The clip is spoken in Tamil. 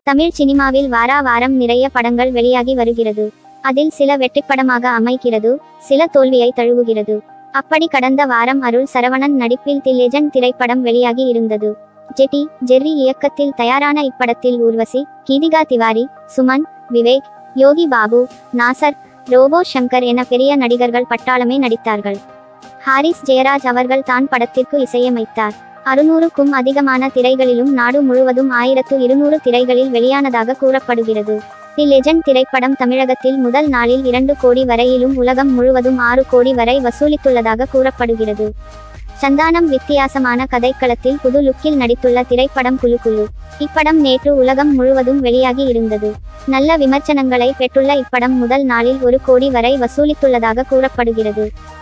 தமிழ் சினிமாவில் வாரா வாரம் நிறைய படங்கள் வெளியாகி வருகிறது அதில் சில வெற்றிப்படமாக அமைகிறது சில தோல்வியை தழுவுகிறது அப்படி கடந்த வாரம் அருள் சரவணன் நடிப்பில் தி லெஜண்ட் திரைப்படம் வெளியாகி இருந்தது ஜெட்டி ஜெர்ரி இயக்கத்தில் தயாரான இப்படத்தில் ஊர்வசி கீதிகா திவாரி சுமன் விவேக் யோகி பாபு நாசர் ரோபோ சங்கர் என பெரிய நடிகர்கள் பட்டாளமே நடித்தார்கள் ஹாரிஸ் ஜெயராஜ் அவர்கள் தான் படத்திற்கு இசையமைத்தார் அறுநூறுக்கும் அதிகமான திரைகளிலும் நாடு முழுவதும் ஆயிரத்து இருநூறு திரைகளில் வெளியானதாக கூறப்படுகிறது தி லெஜண்ட் திரைப்படம் தமிழகத்தில் முதல் நாளில் இரண்டு கோடி வரையிலும் உலகம் முழுவதும் ஆறு கோடி வரை வசூலித்துள்ளதாக கூறப்படுகிறது சந்தானம் வித்தியாசமான கதைக்களத்தில் புது லுக்கில் நடித்துள்ள திரைப்படம் குழு குழு இப்படம் நேற்று உலகம் முழுவதும் வெளியாகி இருந்தது நல்ல விமர்சனங்களை பெற்றுள்ள இப்படம் முதல் நாளில் ஒரு கோடி வரை வசூலித்துள்ளதாக கூறப்படுகிறது